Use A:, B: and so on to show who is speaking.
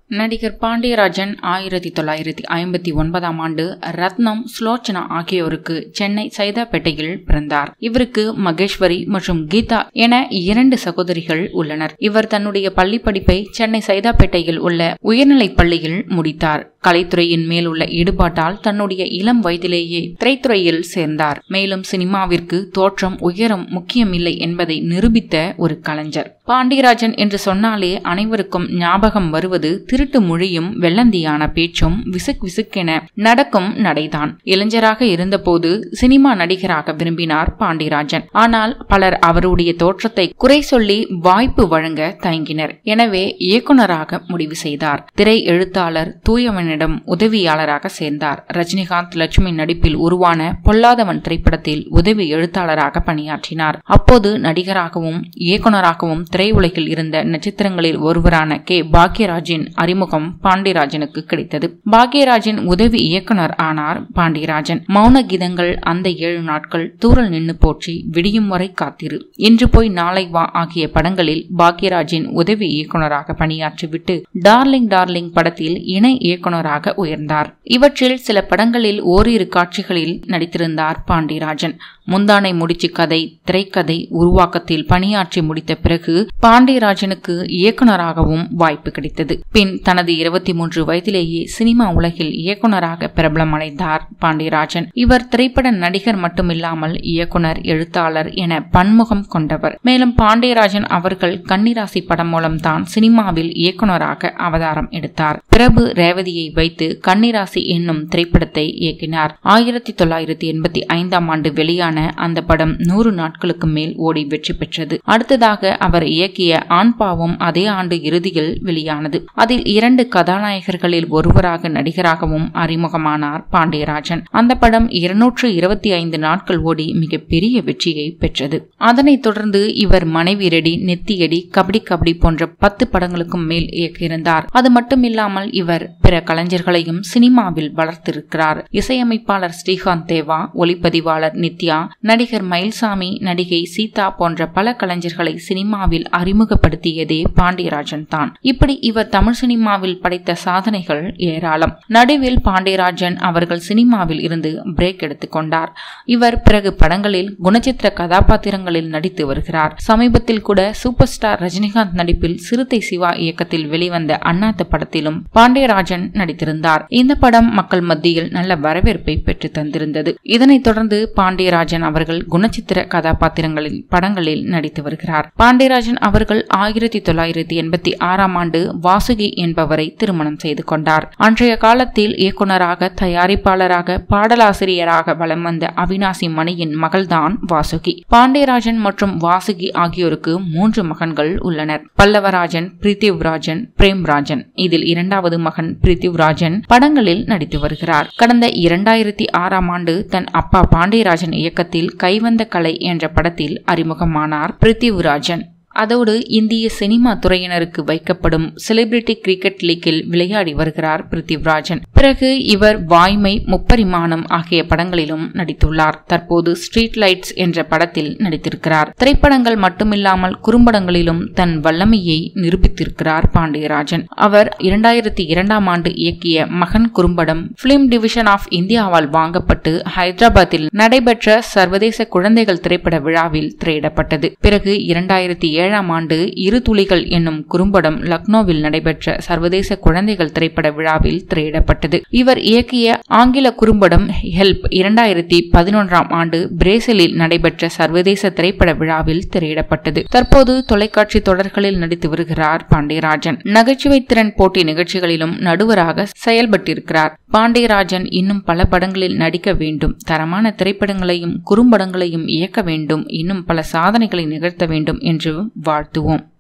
A: நடிகர் பாண்டியராஜன் ஆயிரத்தி தொள்ளாயிரத்தி ஐம்பத்தி ஒன்பதாம் ஆண்டு ரத்னம் ஸ்லோச்சனா ஆகியோருக்கு சென்னை சைதாப்பேட்டையில் பிறந்தார் இவருக்கு மகேஸ்வரி மற்றும் கீதா என இரண்டு சகோதரிகள் உள்ளனர் இவர் தன்னுடைய பள்ளி படிப்பை சென்னை சைதாப்பேட்டையில் உள்ள உயர்நிலைப் பள்ளியில் முடித்தார் கலைத்துறையின் மேல் உள்ள ஈடுபாட்டால் தன்னுடைய இளம் வயதிலேயே திரைத்துறையில் சேர்ந்தார் மேலும் சினிமாவிற்கு தோற்றம் உயரம் முக்கியமில்லை என்பதை நிரூபித்த ஒரு கலைஞர் பாண்டியராஜன் என்று சொன்னாலே அனைவருக்கும் ஞாபகம் வருவது திருட்டு மொழியும் வெள்ளந்தியான பேச்சும் விசுக் விசுக்கென நடக்கும் நடைதான் இளைஞராக இருந்தபோது சினிமா நடிகராக விரும்பினார் பாண்டியராஜன் ஆனால் பலர் அவருடைய தோற்றத்தை குறை சொல்லி வாய்ப்பு வழங்க தயங்கினர் எனவே இயக்குனராக முடிவு செய்தார் திரை எழுத்தாளர் தூயவனிடம் உதவியாளராக சேர்ந்தார் ரஜினிகாந்த் லட்சுமி நடிப்பில் உருவான பொல்லாதவன் திரைப்படத்தில் உதவி எழுத்தாளராக பணியாற்றினார் அப்போது நடிகராகவும் இயக்குனராகவும் திரையுலகில் இருந்த நட்சத்திரங்களில் ஒருவரான கே பாக்யராஜின் அறிமுகம் பாண்டியராஜனுக்கு கிடைத்தது பாக்யராஜின் உதவி இயக்குனர் ஆனார் பாண்டியராஜன் மௌன கீதங்கள் அந்த ஏழு நாட்கள் தூரல் நின்னு போற்றி விடியும் வரை காத்திரு இன்று போய் நாளை வா ஆகிய படங்களில் பாக்யராஜின் உதவி இயக்குனராக பணியாற்றிவிட்டு டார்லிங் டார்லிங் படத்தில் இணை இயக்குனராக உயர்ந்தார் இவற்றில் சில படங்களில் ஓரிரு காட்சிகளில் நடித்திருந்தார் பாண்டியராஜன் முந்தானை முடிச்சு கதை திரைக்கதை உருவாக்கத்தில் பணியாற்றி முடித்த பிறகு பாண்டியராஜனுக்கு இயக்குனராகவும் வாய்ப்பு கிடைத்தது பின் தனது இருபத்தி மூன்று வயதிலேயே சினிமா உலகில் இயக்குனராக பிரபலமடைந்தார் பாண்டியராஜன் இவர் திரைப்பட நடிகர் மட்டுமில்லாமல் இயக்குனர் எழுத்தாளர் என பன்முகம் கொண்டவர் மேலும் பாண்டியராஜன் அவர்கள் கன்னிராசி படம் மூலம்தான் சினிமாவில் இயக்குனராக அவதாரம் எடுத்தார் பிரபு ரேவதியை வைத்து கன்னிராசி என்னும் திரைப்படத்தை இயக்கினார் ஆயிரத்தி தொள்ளாயிரத்தி எண்பத்தி ஐந்தாம் ஆண்டு வெளியான அந்த படம் நூறு நாட்களுக்கு மேல் ஓடி வெற்றி பெற்றது அடுத்ததாக அவர் இயக்கிய ஆண் பாவம் அதே ஆண்டு இறுதியில் வெளியானது அதில் இரண்டு கதாநாயகர்களில் ஒருவராக நடிகராகவும் அறிமுகமானார் பாண்டியராஜன் அந்த படம் இருநூற்று இருபத்தி ஐந்து நாட்கள் ஓடி மிகப்பெரிய வெற்றியை பெற்றது அதனைத் தொடர்ந்து இவர் மனைவி ரெடி நெத்தியடி கபடி கபடி போன்ற பத்து படங்களுக்கும் மேல் இயக்கியிருந்தார் அது மட்டுமில்லாமல் இவர் பிற கலைஞர்களையும் சினிமாவில் வளர்த்திருக்கிறார் இசையமைப்பாளர் ஸ்ரீகாந்த் தேவா ஒளிப்பதிவாளர் நித்யா நடிகர் மயில்சாமி நடிகை சீதா போன்ற பல கலைஞர்களை சினிமாவில் அறிமுகப்படுத்தியதே பாண்டியராஜன் தான் இப்படி இவர் தமிழ் சினிமாவில் படைத்த சாதனைகள் ஏராளம் நடுவில் பாண்டியராஜன் அவர்கள் சினிமாவில் இருந்து பிரேக் எடுத்துக்கொண்டார் இவர் பிறகு படங்களில் குணச்சித்திர கதாபாத்திரங்களில் நடித்து வருகிறார் சமீபத்தில் கூட சூப்பர் ஸ்டார் ரஜினிகாந்த் நடிப்பில் சிறுத்தை சிவா இயக்கத்தில் வெளிவந்த அண்ணாத்த படத்திலும் பாண்டியராஜன் நடித்திருந்தார் இந்த படம் மக்கள் மத்தியில் நல்ல வரவேற்பை பெற்று தந்திருந்தது இதனைத் தொடர்ந்து பாண்டியராஜன் அவர்கள் குணச்சித்திர கதாபாத்திரங்களில் படங்களில் நடித்து வருகிறார் பாண்டியராஜன் அவர்கள் ஆயிரத்தி தொள்ளாயிரத்தி எண்பத்தி ஆறாம் ஆண்டு வாசுகி என்பவரை திருமணம் செய்து கொண்டார் அன்றைய காலத்தில் இயக்குனராக தயாரிப்பாளராக பாடலாசிரியராக வலம் வந்த அவினாசி மணியின் மகள்தான் வாசுகி பாண்டியராஜன் மற்றும் வாசுகி ஆகியோருக்கு மூன்று மகன்கள் உள்ளனர் பல்லவராஜன் பிரித்திவ்ராஜன் பிரேம்ராஜன் இதில் இரண்டாவது மகன் பிரித்திவ்ராஜன் படங்களில் நடித்து வருகிறார் கடந்த இரண்டாயிரத்தி ஆறாம் ஆண்டு தன் அப்பா பாண்டியராஜன் இயக்கத்தில் கைவந்த கலை என்ற படத்தில் அறிமுகமானார் பிரித்திவ்ராஜன் அதோடு இந்திய சினிமா துறையினருக்கு வைக்கப்படும் செலிபிரிட்டி கிரிக்கெட் லீக்கில் விளையாடி வருகிறார் பிருத்திவ்ராஜன் பிறகு இவர் வாய்மை முப்பரிமாணம் ஆகிய படங்களிலும் நடித்துள்ளார் தற்போது ஸ்ட்ரீட் லைட்ஸ் என்ற படத்தில் நடித்திருக்கிறார் திரைப்படங்கள் மட்டுமில்லாமல் குறும்படங்களிலும் தன் வல்லமையை நிரூபித்திருக்கிறார் பாண்டியராஜன் அவர் இரண்டாயிரத்தி இரண்டாம் ஆண்டு இயக்கிய மகன் குறும்படம் பிலிம் டிவிஷன் ஆஃப் இந்தியாவால் வாங்கப்பட்டு ஹைதராபாத்தில் நடைபெற்ற சர்வதேச குழந்தைகள் திரைப்பட விழாவில் திரையிடப்பட்டது பிறகு இரண்டாயிரத்தி ஏழாம் ஆண்டு இரு துளிகள் என்னும் குறும்படம் லக்னோவில் நடைபெற்ற சர்வதேச குழந்தைகள் திரைப்பட விழாவில் திரையிடப்பட்டது இவர் இயக்கிய ஆங்கில குறும்படம் ஹெல்ப் இரண்டாயிரத்தி பதினொன்றாம் ஆண்டு பிரேசிலில் நடைபெற்ற சர்வதேச திரைப்பட விழாவில் திரையிடப்பட்டது தற்போது தொலைக்காட்சி தொடர்களில் நடித்து வருகிறார் பாண்டியராஜன் நகைச்சுவை திறன் போட்டி நிகழ்ச்சிகளிலும் நடுவராக செயல்பட்டிருக்கிறார் பாண்டியராஜன் இன்னும் பல படங்களில் நடிக்க வேண்டும் தரமான திரைப்படங்களையும் குறும்படங்களையும் இயக்க வேண்டும் இன்னும் பல சாதனைகளை நிகழ்த்த வேண்டும் என்று வாழ்த்துவோம்